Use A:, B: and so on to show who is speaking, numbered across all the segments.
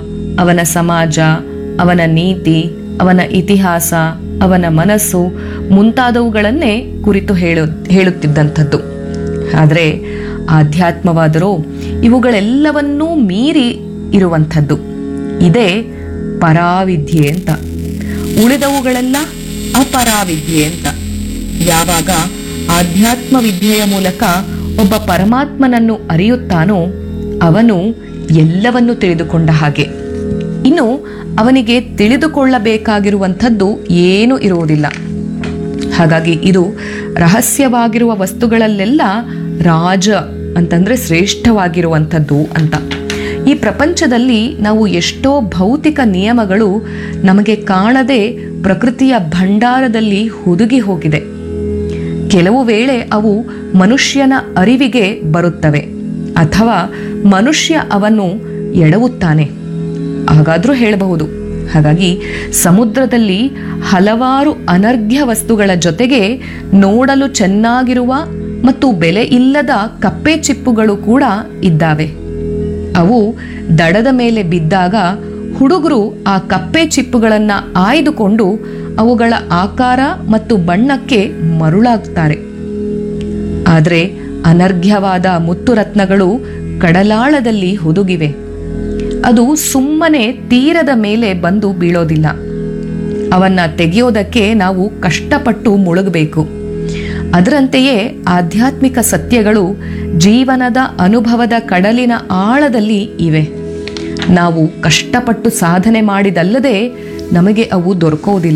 A: ಅವನ ಸಮಾಜ ಅವನ ನೀತಿ ಅವನ ಇತಿಹಾಸ ಅವನ ಮನಸ್ಸು ಮುಂತಾದವುಗಳನ್ನೇ ಕುರಿತು ಹೇಳು ಹೇಳುತ್ತಿದ್ದಂಥದ್ದು ಆದರೆ ಆಧ್ಯಾತ್ಮವಾದರೂ ಇವುಗಳೆಲ್ಲವನ್ನೂ ಮೀರಿ ಇರುವಂಥದ್ದು ಇದೇ ಪರಾವಿದ್ಯೆ ಅಂತ ಉಳಿದವುಗಳೆಲ್ಲ ಅಪರಾವಿದ್ಯೆ ಅಂತ ಯಾವಾಗ ಆಧ್ಯಾತ್ಮ ವಿದ್ಯೆಯ ಮೂಲಕ ಒಬ್ಬ ಪರಮಾತ್ಮನನ್ನು ಅರಿಯುತ್ತಾನೋ ಅವನು ಎಲ್ಲವನ್ನು ತಿಳಿದುಕೊಂಡ ಹಾಗೆ ಇನ್ನು ಅವನಿಗೆ ತಿಳಿದುಕೊಳ್ಳಬೇಕಾಗಿರುವಂಥದ್ದು ಏನೂ ಇರುವುದಿಲ್ಲ ಹಾಗಾಗಿ ಇದು ರಹಸ್ಯವಾಗಿರುವ ವಸ್ತುಗಳಲ್ಲೆಲ್ಲ ರಾಜ ಅಂತಂದ್ರೆ ಶ್ರೇಷ್ಠವಾಗಿರುವಂಥದ್ದು ಅಂತ ಈ ಪ್ರಪಂಚದಲ್ಲಿ ನಾವು ಎಷ್ಟೋ ಭೌತಿಕ ನಿಯಮಗಳು ನಮಗೆ ಕಾಣದೆ ಪ್ರಕೃತಿಯ ಭಂಡಾರದಲ್ಲಿ ಹುದುಗಿ ಹೋಗಿದೆ ಕೆಲವು ವೇಳೆ ಅವು ಮನುಷ್ಯನ ಅರಿವಿಗೆ ಬರುತ್ತವೆ ಅಥವಾ ಮನುಷ್ಯ ಅವನ್ನು ಎಡವುತ್ತಾನೆ ಹಾಗಾದ್ರೂ ಹೇಳಬಹುದು ಹಾಗಾಗಿ ಸಮುದ್ರದಲ್ಲಿ ಹಲವಾರು ಅನರ್ಘ್ಯ ವಸ್ತುಗಳ ಜೊತೆಗೆ ನೋಡಲು ಚೆನ್ನಾಗಿರುವ ಮತ್ತು ಬೆಲೆ ಇಲ್ಲದ ಕಪ್ಪೆ ಚಿಪ್ಪುಗಳು ಕೂಡ ಇದ್ದಾವೆ ಅವು ದಡದ ಮೇಲೆ ಬಿದ್ದಾಗ ಹುಡುಗರು ಆ ಕಪ್ಪೆ ಚಿಪ್ಪುಗಳನ್ನ ಆಯ್ದುಕೊಂಡು ಅವುಗಳ ಆಕಾರ ಮತ್ತು ಬಣ್ಣಕ್ಕೆ ಮರುಳಾಗ್ತಾರೆ ಆದರೆ ಅನರ್ಘ್ಯವಾದ ಮುತ್ತುರತ್ನಗಳು ಕಡಲಾಳದಲ್ಲಿ ಹುದುಗಿವೆ ಅದು ಸುಮ್ಮನೆ ತೀರದ ಮೇಲೆ ಬಂದು ಬೀಳೋದಿಲ್ಲ ಅವನ್ನ ತೆಗೆಯೋದಕ್ಕೆ ನಾವು ಕಷ್ಟಪಟ್ಟು ಮುಳುಗಬೇಕು ಅದರಂತೆಯೇ ಆಧ್ಯಾತ್ಮಿಕ ಸತ್ಯಗಳು ಜೀವನದ ಅನುಭವದ ಕಡಲಿನ ಆಳದಲ್ಲಿ ಇವೆ ನಾವು ಕಷ್ಟಪಟ್ಟು ಸಾಧನೆ ಮಾಡಿದಲ್ಲದೆ ನಮಗೆ ಅವು ದೊರಕೋದಿಲ್ಲ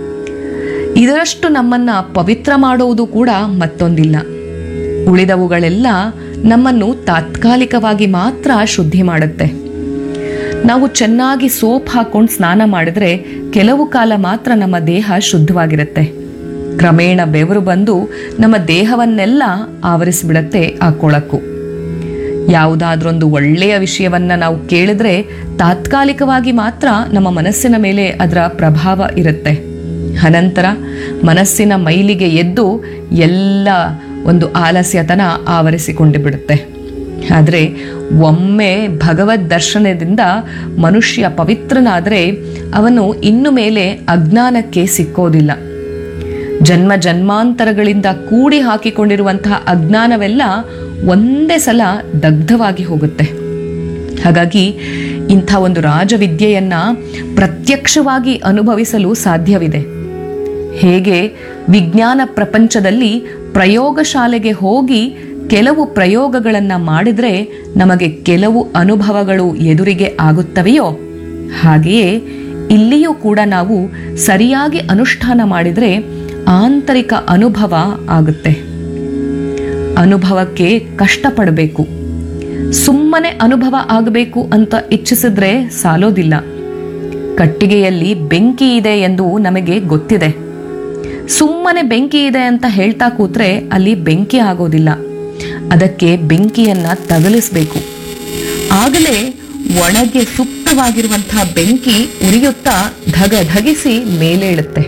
A: ಇದರಷ್ಟು ನಮ್ಮನ್ನ ಪವಿತ್ರ ಮಾಡುವುದು ಕೂಡ ಮತ್ತೊಂದಿಲ್ಲ ಉಳಿದವುಗಳೆಲ್ಲ ನಮ್ಮನ್ನು ತಾತ್ಕಾಲಿಕವಾಗಿ ಮಾತ್ರ ಶುದ್ಧಿ ಮಾಡುತ್ತೆ ನಾವು ಚೆನ್ನಾಗಿ ಸೋಪ್ ಹಾಕೊಂಡು ಸ್ನಾನ ಮಾಡಿದ್ರೆ ಕೆಲವು ಕಾಲ ಮಾತ್ರ ನಮ್ಮ ದೇಹ ಶುದ್ಧವಾಗಿರುತ್ತೆ ಕ್ರಮೇಣ ಬೆವರು ಬಂದು ನಮ್ಮ ದೇಹವನ್ನೆಲ್ಲ ಆವರಿಸಿಬಿಡತ್ತೆ ಆ ಕೊಳಕು ಯಾವುದಾದ್ರೊಂದು ಒಳ್ಳೆಯ ವಿಷಯವನ್ನ ನಾವು ಕೇಳಿದ್ರೆ ತಾತ್ಕಾಲಿಕವಾಗಿ ಮಾತ್ರ ನಮ್ಮ ಮನಸ್ಸಿನ ಮೇಲೆ ಅದರ ಪ್ರಭಾವ ಇರುತ್ತೆ ಅನಂತರ ಮನಸ್ಸಿನ ಮೈಲಿಗೆ ಎದ್ದು ಎಲ್ಲ ಒಂದು ಆಲಸ್ಯತನ ಆವರಿಸಿಕೊಂಡು ಬಿಡುತ್ತೆ ಆದರೆ ಒಮ್ಮೆ ಭಗವದ್ ದರ್ಶನದಿಂದ ಮನುಷ್ಯ ಪವಿತ್ರನಾದರೆ ಅವನು ಇನ್ನು ಮೇಲೆ ಅಜ್ಞಾನಕ್ಕೆ ಸಿಕ್ಕೋದಿಲ್ಲ ಜನ್ಮ ಜನ್ಮಾಂತರಗಳಿಂದ ಕೂಡಿ ಹಾಕಿಕೊಂಡಿರುವಂತಹ ಅಜ್ಞಾನವೆಲ್ಲ ಒಂದೇ ಸಲ ದಗ್ಧವಾಗಿ ಹೋಗುತ್ತೆ ಹಾಗಾಗಿ ಇಂಥ ಒಂದು ರಾಜವಿದ್ಯೆಯನ್ನ ಪ್ರತ್ಯಕ್ಷವಾಗಿ ಅನುಭವಿಸಲು ಸಾಧ್ಯವಿದೆ ಹೇಗೆ ವಿಜ್ಞಾನ ಪ್ರಪಂಚದಲ್ಲಿ ಪ್ರಯೋಗಶಾಲೆಗೆ ಹೋಗಿ ಕೆಲವು ಪ್ರಯೋಗಗಳನ್ನ ಮಾಡಿದ್ರೆ ನಮಗೆ ಕೆಲವು ಅನುಭವಗಳು ಎದುರಿಗೆ ಆಗುತ್ತವೆಯೋ ಹಾಗೆಯೇ ಇಲ್ಲಿಯೂ ಕೂಡ ನಾವು ಸರಿಯಾಗಿ ಅನುಷ್ಠಾನ ಮಾಡಿದ್ರೆ ಆಂತರಿಕ ಅನುಭವ ಆಗುತ್ತೆ ಅನುಭವಕ್ಕೆ ಕಷ್ಟಪಡಬೇಕು ಸುಮ್ಮನೆ ಅನುಭವ ಆಗಬೇಕು ಅಂತ ಇಚ್ಛಿಸಿದ್ರೆ ಸಾಲೋದಿಲ್ಲ ಕಟ್ಟಿಗೆಯಲ್ಲಿ ಬೆಂಕಿ ಇದೆ ಎಂದು ನಮಗೆ ಗೊತ್ತಿದೆ ಸುಮ್ಮನೆ ಬೆಂಕಿ ಇದೆ ಅಂತ ಹೇಳ್ತಾ ಕೂತ್ರೆ ಅಲ್ಲಿ ಬೆಂಕಿ ಆಗೋದಿಲ್ಲ ಅದಕ್ಕೆ ಬೆಂಕಿಯನ್ನ ತಗಲಿಸ್ಬೇಕು ಆಗಲೇ ಒಳಗೆ ಸುಪ್ತವಾಗಿರುವಂತಹ ಬೆಂಕಿ ಉರಿಯುತ್ತಾ ಧಗ ಧಗಿಸಿ ಮೇಲೇಳುತ್ತೆ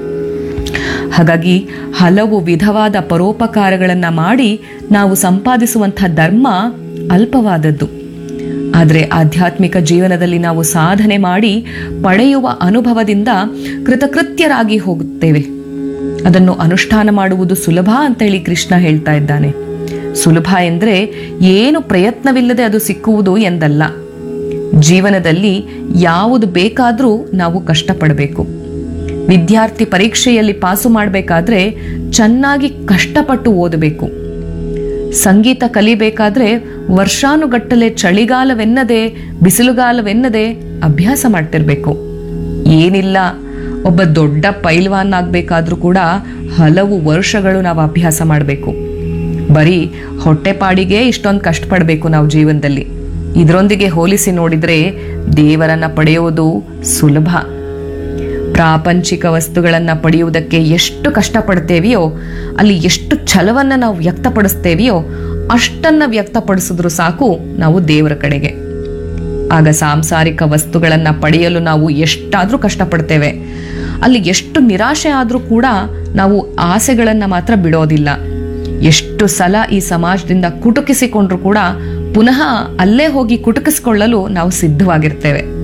A: ಹಾಗಾಗಿ ಹಲವು ವಿಧವಾದ ಪರೋಪಕಾರಗಳನ್ನು ಮಾಡಿ ನಾವು ಸಂಪಾದಿಸುವಂಥ ಧರ್ಮ ಅಲ್ಪವಾದದ್ದು ಆದರೆ ಆಧ್ಯಾತ್ಮಿಕ ಜೀವನದಲ್ಲಿ ನಾವು ಸಾಧನೆ ಮಾಡಿ ಪಡೆಯುವ ಅನುಭವದಿಂದ ಕೃತಕೃತ್ಯರಾಗಿ ಹೋಗುತ್ತೇವೆ ಅದನ್ನು ಅನುಷ್ಠಾನ ಮಾಡುವುದು ಸುಲಭ ಅಂತೇಳಿ ಕೃಷ್ಣ ಹೇಳ್ತಾ ಇದ್ದಾನೆ ಸುಲಭ ಎಂದರೆ ಏನು ಪ್ರಯತ್ನವಿಲ್ಲದೆ ಅದು ಸಿಕ್ಕುವುದು ಎಂದಲ್ಲ ಜೀವನದಲ್ಲಿ ಯಾವುದು ಬೇಕಾದರೂ ನಾವು ಕಷ್ಟಪಡಬೇಕು ವಿದ್ಯಾರ್ಥಿ ಪರೀಕ್ಷೆಯಲ್ಲಿ ಪಾಸು ಮಾಡಬೇಕಾದ್ರೆ ಚೆನ್ನಾಗಿ ಕಷ್ಟಪಟ್ಟು ಓದಬೇಕು ಸಂಗೀತ ಕಲಿಬೇಕಾದ್ರೆ ವರ್ಷಾನುಗಟ್ಟಲೆ ಚಳಿಗಾಲವೆನ್ನದೆ ಬಿಸಿಲುಗಾಲವೆನ್ನದೆ ಅಭ್ಯಾಸ ಮಾಡ್ತಿರ್ಬೇಕು ಏನಿಲ್ಲ ಒಬ್ಬ ದೊಡ್ಡ ಪೈಲ್ವಾನ್ ಆಗ್ಬೇಕಾದ್ರೂ ಕೂಡ ಹಲವು ವರ್ಷಗಳು ನಾವು ಅಭ್ಯಾಸ ಮಾಡಬೇಕು ಬರೀ ಹೊಟ್ಟೆಪಾಡಿಗೆ ಇಷ್ಟೊಂದು ಕಷ್ಟಪಡಬೇಕು ನಾವು ಜೀವನದಲ್ಲಿ ಇದರೊಂದಿಗೆ ಹೋಲಿಸಿ ನೋಡಿದ್ರೆ ದೇವರನ್ನ ಪಡೆಯುವುದು ಸುಲಭ ಪ್ರಾಪಂಚಿಕ ವಸ್ತುಗಳನ್ನ ಪಡೆಯುವುದಕ್ಕೆ ಎಷ್ಟು ಕಷ್ಟಪಡ್ತೇವೆಯೋ ಅಲ್ಲಿ ಎಷ್ಟು ಛಲವನ್ನ ನಾವು ವ್ಯಕ್ತಪಡಿಸ್ತೇವೆಯೋ ಅಷ್ಟನ್ನ ವ್ಯಕ್ತಪಡಿಸಿದ್ರು ಸಾಕು ನಾವು ದೇವರ ಕಡೆಗೆ ಆಗ ಸಾಂಸಾರಿಕ ವಸ್ತುಗಳನ್ನ ಪಡೆಯಲು ನಾವು ಎಷ್ಟಾದ್ರೂ ಕಷ್ಟಪಡ್ತೇವೆ ಅಲ್ಲಿ ಎಷ್ಟು ನಿರಾಶೆ ಆದ್ರೂ ಕೂಡ ನಾವು ಆಸೆಗಳನ್ನ ಮಾತ್ರ ಬಿಡೋದಿಲ್ಲ ಎಷ್ಟು ಸಲ ಈ ಸಮಾಜದಿಂದ ಕುಟುಕಿಸಿಕೊಂಡ್ರು ಕೂಡ ಪುನಃ ಅಲ್ಲೇ ಹೋಗಿ ಕುಟುಕಿಸಿಕೊಳ್ಳಲು ನಾವು ಸಿದ್ಧವಾಗಿರ್ತೇವೆ